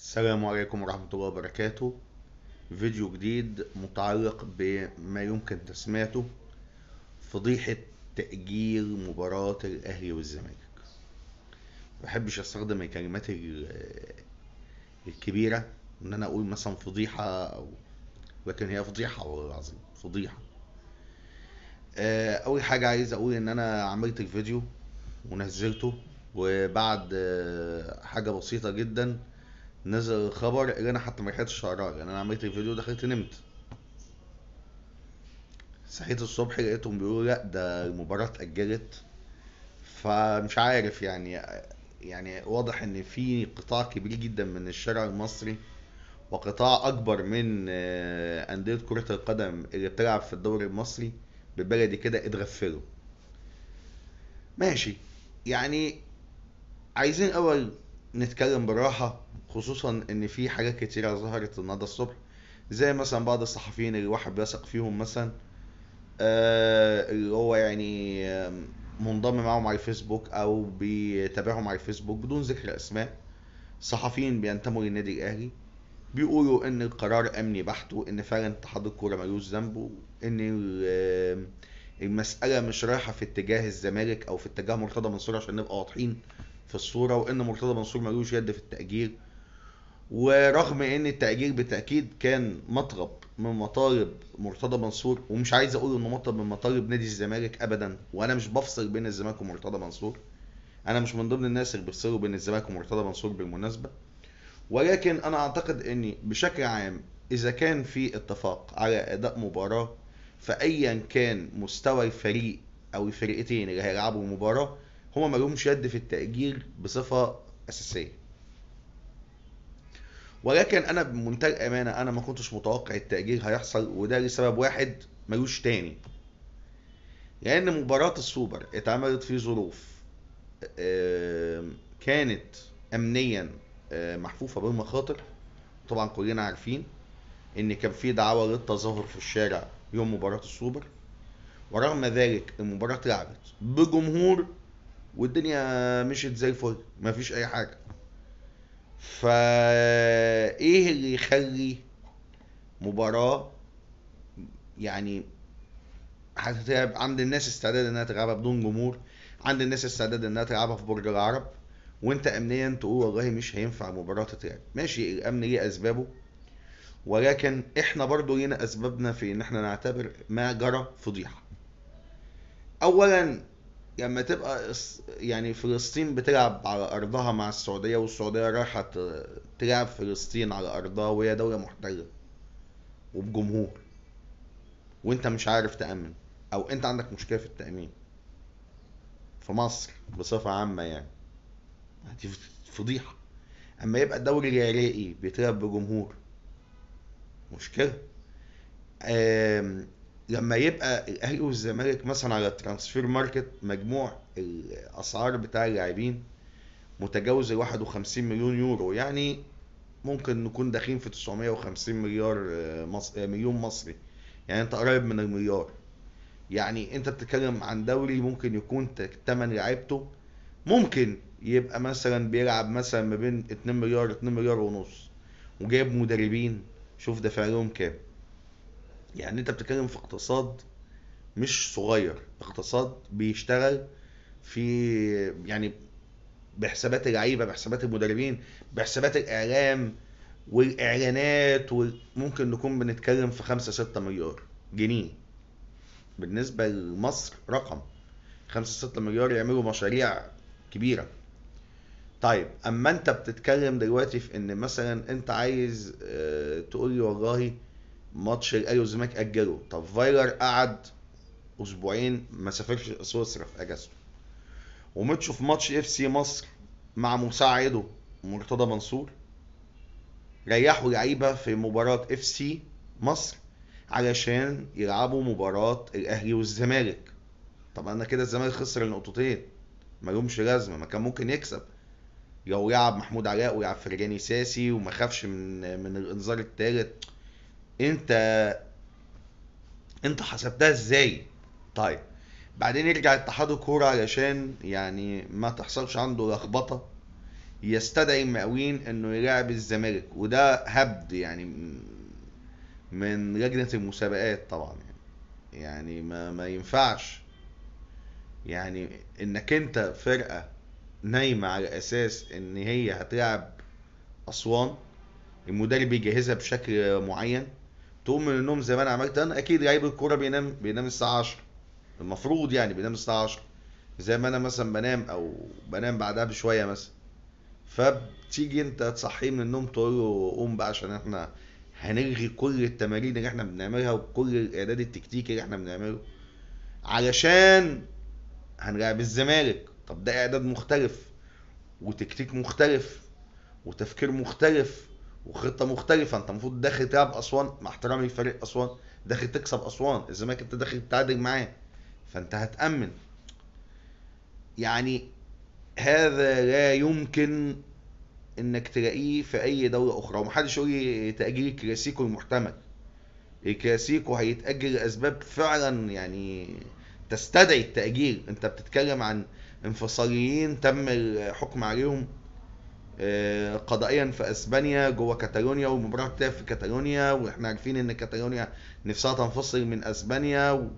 السلام عليكم ورحمة الله وبركاته فيديو جديد متعلق بما يمكن تسميته فضيحة تأجيل مباراة الأهلي والزمالك مبحبش استخدم الكلمات ال- الكبيرة ان انا اقول مثلا فضيحة او لكن هي فضيحة والله العظيم فضيحة آه، اول حاجة عايز اقول ان انا عملت الفيديو ونزلته وبعد آه، حاجة بسيطة جدا نزل الخبر اللي انا حتى ما لحقتش اقراه لان انا عملت الفيديو دخلت نمت صحيت الصبح لقيتهم بيقولوا لا ده المباراة اتأجلت فمش عارف يعني يعني واضح ان في قطاع كبير جدا من الشارع المصري وقطاع اكبر من آه، اندية كرة القدم اللي بتلعب في الدوري المصري ببلدي كده اتغفلوا ماشي يعني عايزين اول نتكلم بالراحة خصوصا ان في حاجات كتيرة ظهرت النهاردة الصبح زي مثلا بعض الصحفيين اللي الواحد بيثق فيهم مثلا آه، اللي هو يعني آم، منضم معاهم على الفيسبوك او بيتابعهم على الفيسبوك بدون ذكر اسماء صحفيين بينتموا للنادي الاهلي بيقولوا ان القرار امني بحت وان فعلا اتحاد الكوره ملوش ذنب وان ال- المساله مش رايحه في اتجاه الزمالك او في اتجاه مرتضى منصور عشان نبقى واضحين في الصوره وان مرتضى منصور ملوش يد في التاجيل ورغم ان التأجيل بالتأكيد كان مطلب من مطالب مرتضى منصور ومش عايز اقول انه مطلب من مطالب نادي الزمالك ابدا وانا مش بفصل بين الزمالك ومرتضى منصور انا مش من ضمن الناس اللي بيفصلوا بين الزمالك ومرتضى منصور بالمناسبة ولكن انا اعتقد ان بشكل عام اذا كان في اتفاق على اداء مباراة فايا كان مستوى الفريق او الفرقتين اللي هيلعبوا المباراة هما مالهمش يد في التأجيل بصفة اساسية ولكن انا بمنتهى الامانه انا ما كنتش متوقع التاجيل هيحصل وده لسبب واحد ملوش تاني لان مباراه السوبر اتعملت في ظروف آم، كانت امنيا آه، محفوفه بالمخاطر طبعا كلنا عارفين ان كان في دعوه للتظاهر في الشارع يوم مباراه السوبر ورغم ذلك المباراه اتلعبت بجمهور والدنيا مشيت زي الفل مفيش اي حاجه فايه اللي يخلي مباراة يعني هتتلعب عند الناس استعداد انها تلعبها بدون جمهور عند الناس استعداد انها تلعبها في برج العرب وانت امنيا تقول والله مش هينفع مباراة تتلعب ماشي الامن ليه اسبابه ولكن احنا برضو لينا اسبابنا في ان احنا نعتبر ما جرى فضيحة اولا لما تبقى اس- يعني فلسطين بتلعب على ارضها مع السعوديه والسعوديه رايحه ت- تلعب فلسطين على ارضها وهي دوله محتله وبجمهور وانت مش عارف تامن او انت عندك مشكله في التامين في مصر بصفه عامه يعني دي فضيحه اما يبقى الدوري العراقي بيتلعب بجمهور مشكله آم، لما يبقى الاهلي والزمالك مثلا على الترانسفير ماركت مجموع الاسعار بتاع اللاعبين متجاوز ال 51 مليون يورو يعني ممكن نكون داخلين في 950 مليار آه، مص... آه، مليون مصري يعني انت قريب من المليار يعني انت بتتكلم عن دوري ممكن يكون ت- تمن لعيبته ممكن يبقى مثلا بيلعب مثلا ما بين 2 مليار 2 مليار ونص وجايب مدربين شوف دافع لهم كام يعني انت بتتكلم في اقتصاد مش صغير اقتصاد بيشتغل في يعني بحسابات اللعيبه بحسابات المدربين بحسابات الاعلام والاعلانات وممكن نكون بنتكلم في 5 6 مليار جنيه بالنسبه لمصر رقم 5 6 مليار يعملوا مشاريع كبيره طيب اما انت بتتكلم دلوقتي في ان مثلا انت عايز اه تقول لي والله ماتش الاهلي والزمالك اجله طب فايلر قعد اسبوعين ما سافرش سويسرا في اجازته وماتش في ماتش اف سي مصر مع مساعده مرتضى منصور ريحوا لعيبه في مباراه اف سي مصر علشان يلعبوا مباراه الاهلي والزمالك طب انا كده الزمالك خسر النقطتين مالهمش لازمه ما كان ممكن يكسب لو يلعب محمود علاء ويلعب فرجاني ساسي وما خافش من من الانذار الثالث انت انت حسبتها ازاي طيب بعدين يرجع اتحاد الكوره علشان يعني ما تحصلش عنده لخبطه يستدعي المقاولين انه يلاعب الزمالك وده هبد يعني من- من لجنة المسابقات طبعا يعني, يعني ما ما ينفعش يعني انك انت فرقة نايمة على اساس ان هي هتلعب اسوان المدرب يجهزها بشكل معين تقوم من النوم زي ما انا عملت انا اكيد لعيب الكوره بينام بينام الساعه 10 المفروض يعني بينام الساعه 10 زي ما انا مثلا بنام او بنام بعدها بشويه مثلا فبتيجي انت تصحيه من النوم تقول له قوم بقى عشان احنا هنلغي كل التمارين اللي احنا بنعملها وكل الاعداد التكتيكي اللي احنا بنعمله علشان هنلعب الزمالك طب ده اعداد مختلف وتكتيك مختلف وتفكير مختلف وخطه مختلفه انت المفروض داخل تلعب اسوان مع احترامي لفريق اسوان داخل تكسب اسوان الزمالك انت داخل تتعادل معاه فانت هتامن يعني هذا لا يمكن انك تلاقيه في اي دوله اخرى ومحدش يقول لي تاجيل الكلاسيكو المحتمل الكلاسيكو هيتاجل لاسباب فعلا يعني تستدعي التاجيل انت بتتكلم عن انفصاليين تم الحكم عليهم آه، قضائيا في اسبانيا جوه كاتالونيا والمباراه بتلعب في كاتالونيا واحنا عارفين ان كاتالونيا نفسها تنفصل من اسبانيا و...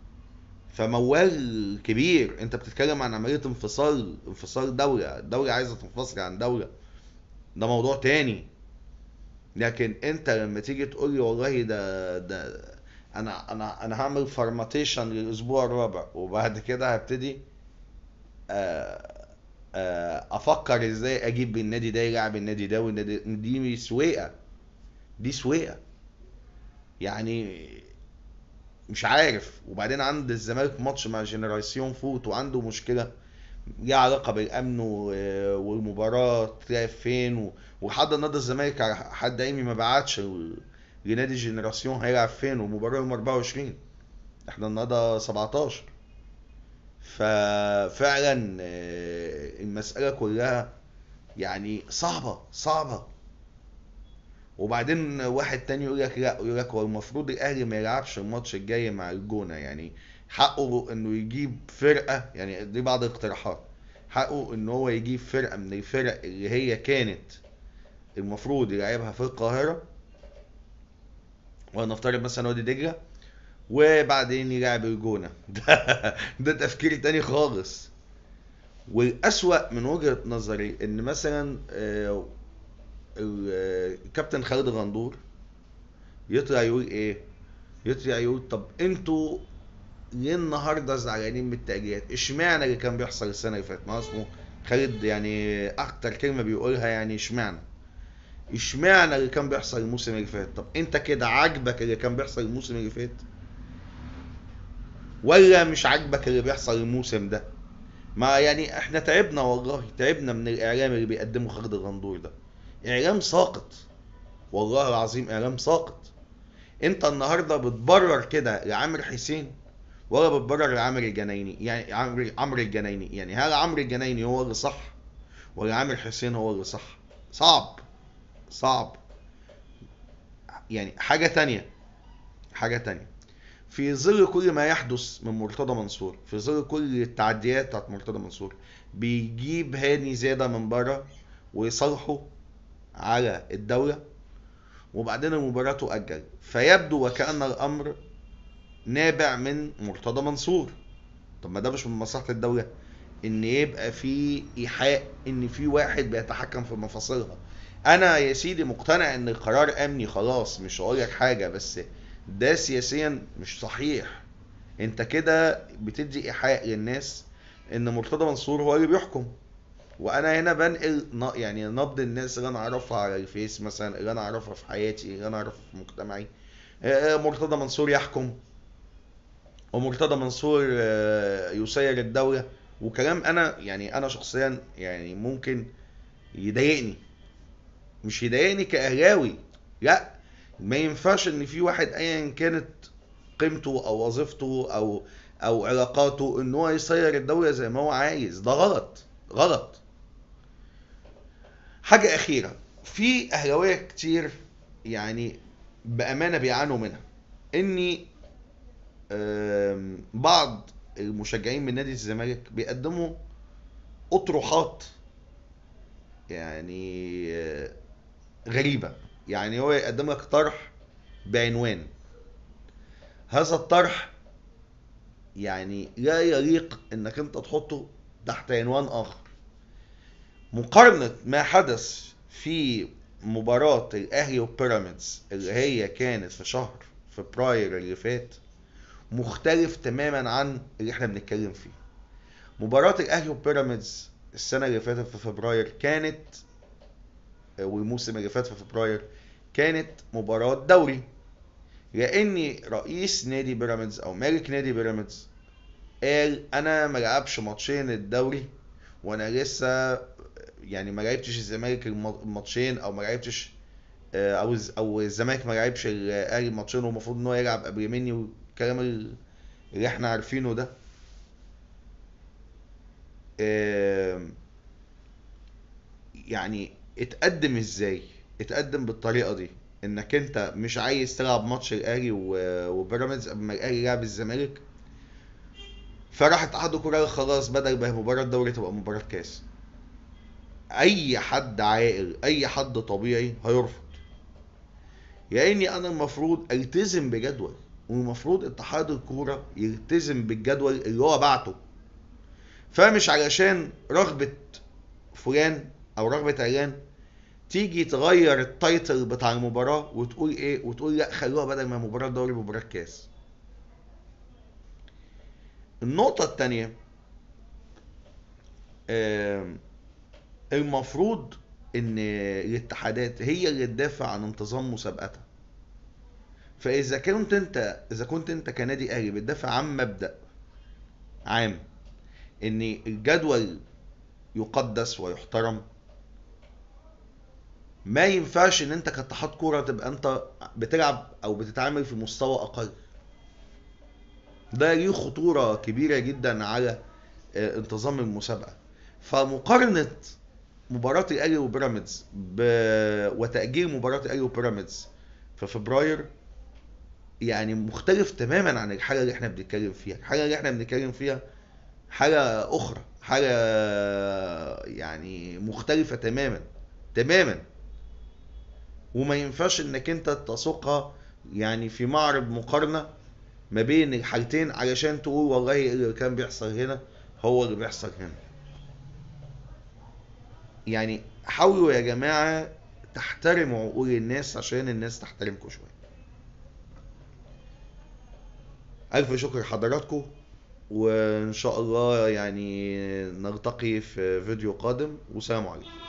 فموال كبير انت بتتكلم عن عمليه انفصال انفصال دوله دوله عايزه تنفصل عن دوله ده موضوع تاني لكن انت لما تيجي تقول لي والله ده ده انا انا انا هعمل فورماتيشن للاسبوع الرابع وبعد كده هبتدي آه، آه، افكر ازاي اجيب النادي ده يلعب النادي ده والنادي دي سويقه دي سويقه يعني مش عارف وبعدين عند الزمالك ماتش مع جنراسيون فوت وعنده مشكله ليها علاقه بالامن و- والمباراه تلعب فين و- ولحد النهارده الزمالك على حد علمي ما بعتش ل- لنادي جنراسيون هيلعب فين والمباراه يوم 24 احنا النهارده 17 ففعلا آه، المساله كلها يعني صعبه صعبه وبعدين واحد تاني يقول لك لا يقول لك هو المفروض الاهلي ما يلعبش الماتش الجاي مع الجونه يعني حقه انه يجيب فرقه يعني دي بعض الاقتراحات حقه ان هو يجيب فرقه من الفرق اللي هي كانت المفروض يلعبها في القاهره ونفترض مثلا وادي دجله وبعدين يلعب الجونه ده ده تفكير تاني خالص والأسوأ من وجهة نظري ان مثلا آه، ال- آه، الكابتن خالد غندور يطلع يقول ايه يطلع يقول طب انتوا ليه النهارده زعلانين من التأجيلات اشمعنى اللي كان بيحصل السنه اللي فاتت ما هو اسمه خالد يعني اكتر كلمه بيقولها يعني اشمعنى اشمعنى اللي كان بيحصل الموسم اللي فات طب انت كده عاجبك اللي كان بيحصل الموسم اللي فات ولا مش عاجبك اللي بيحصل الموسم ده ما يعني احنا تعبنا والله تعبنا من الاعلام اللي بيقدمه خالد الغندور ده اعلام ساقط والله العظيم اعلام ساقط انت النهارده بتبرر كده لعامر حسين ولا بتبرر لعامر الجنايني يعني عمرو عمرو الجنايني يعني هل عمرو الجنايني هو اللي صح ولا عامر حسين هو اللي صح صعب صعب يعني حاجة تانية حاجة تانية في ظل كل ما يحدث من مرتضى منصور في ظل كل التعديات بتاعت مرتضى منصور بيجيب هاني زيادة من بره ويصالحه على الدولة وبعدين المباراة تؤجل فيبدو وكأن الأمر نابع من مرتضى منصور طب ما ده مش من مصلحة الدولة ان يبقى في ايحاء ان في واحد بيتحكم في مفاصلها انا يا سيدي مقتنع ان القرار امني خلاص مش هقول لك حاجة بس ده سياسيا مش صحيح انت كده بتدي ايحاء للناس ان مرتضى منصور هو اللي بيحكم وانا هنا بنقل ن- يعني نبض الناس اللي انا اعرفها على الفيس مثلا اللي انا اعرفها في حياتي اللي انا اعرفها في مجتمعي آه، مرتضى منصور يحكم ومرتضى منصور آه، يسير الدولة وكلام انا يعني انا شخصيا يعني ممكن يضايقني مش يضايقني كاهلاوي لا ما ينفعش ان في واحد ايا كانت قيمته او وظيفته او او علاقاته ان هو يسير الدولة زي ما هو عايز ده غلط غلط حاجة أخيرة في أهلاوية كتير يعني بأمانة بيعانوا منها إني آم، بعض المشجعين من نادي الزمالك بيقدموا أطروحات يعني آه، غريبة يعني هو يقدم لك طرح بعنوان هذا الطرح يعني لا يليق انك انت تحطه تحت عنوان اخر مقارنة ما حدث في مباراة الاهلي وبيراميدز اللي هي كانت في شهر فبراير اللي فات مختلف تماما عن اللي احنا بنتكلم فيه مباراة الاهلي وبيراميدز السنة اللي فاتت في فبراير كانت والموسم اللي فات في فبراير كانت مباراة دوري لان رئيس نادي بيراميدز او مالك نادي بيراميدز قال انا ما لعبش ماتشين الدوري وانا لسه يعني ما لعبتش الزمالك الم- الماتشين او ما لعبتش آه، او الز- او الزمالك ما لعبش الاهلي الماتشين والمفروض ان هو يلعب قبل مني والكلام ال- اللي احنا عارفينه ده آم، يعني اتقدم ازاي اتقدم بالطريقه دي انك انت مش عايز تلعب ماتش الاهلي و- وبيراميدز قبل ما الاهلي يلعب الزمالك فراح اتحاد الكوره قال خلاص بدل ما هي مباراه دوري تبقى مباراه كاس اي حد عاقل اي حد طبيعي هيرفض يعني انا المفروض التزم بجدول والمفروض اتحاد الكوره يلتزم بالجدول اللي هو بعته فمش علشان رغبه فلان او رغبه علان تيجي تغير التايتل بتاع المباراه وتقول ايه وتقول لا خلوها بدل ما مباراه دوري مباراه كاس النقطه الثانيه المفروض ان الاتحادات هي اللي تدافع عن انتظام مسابقتها فاذا كنت انت اذا كنت انت كنادي اهلي بتدافع عن مبدا عام ان الجدول يقدس ويحترم ما ينفعش ان انت كاتحاد كوره تبقى انت بتلعب او بتتعامل في مستوى اقل ده ليه خطوره كبيره جدا على آه، انتظام المسابقه فمقارنه مباراه الاهلي وبيراميدز ب... وتاجيل مباراه الاهلي وبيراميدز في فبراير يعني مختلف تماما عن الحاجه اللي احنا بنتكلم فيها الحاجه اللي احنا بنتكلم فيها حاجه اخرى حاجه يعني مختلفه تماما تماما وما ينفعش انك انت تسوقها يعني في معرض مقارنه ما بين الحالتين علشان تقول والله اللي كان بيحصل هنا هو اللي بيحصل هنا يعني حاولوا يا جماعه تحترموا عقول الناس عشان الناس تحترمكم شويه ألف شكر لحضراتكم وإن شاء الله يعني نلتقي في فيديو قادم وسلام عليكم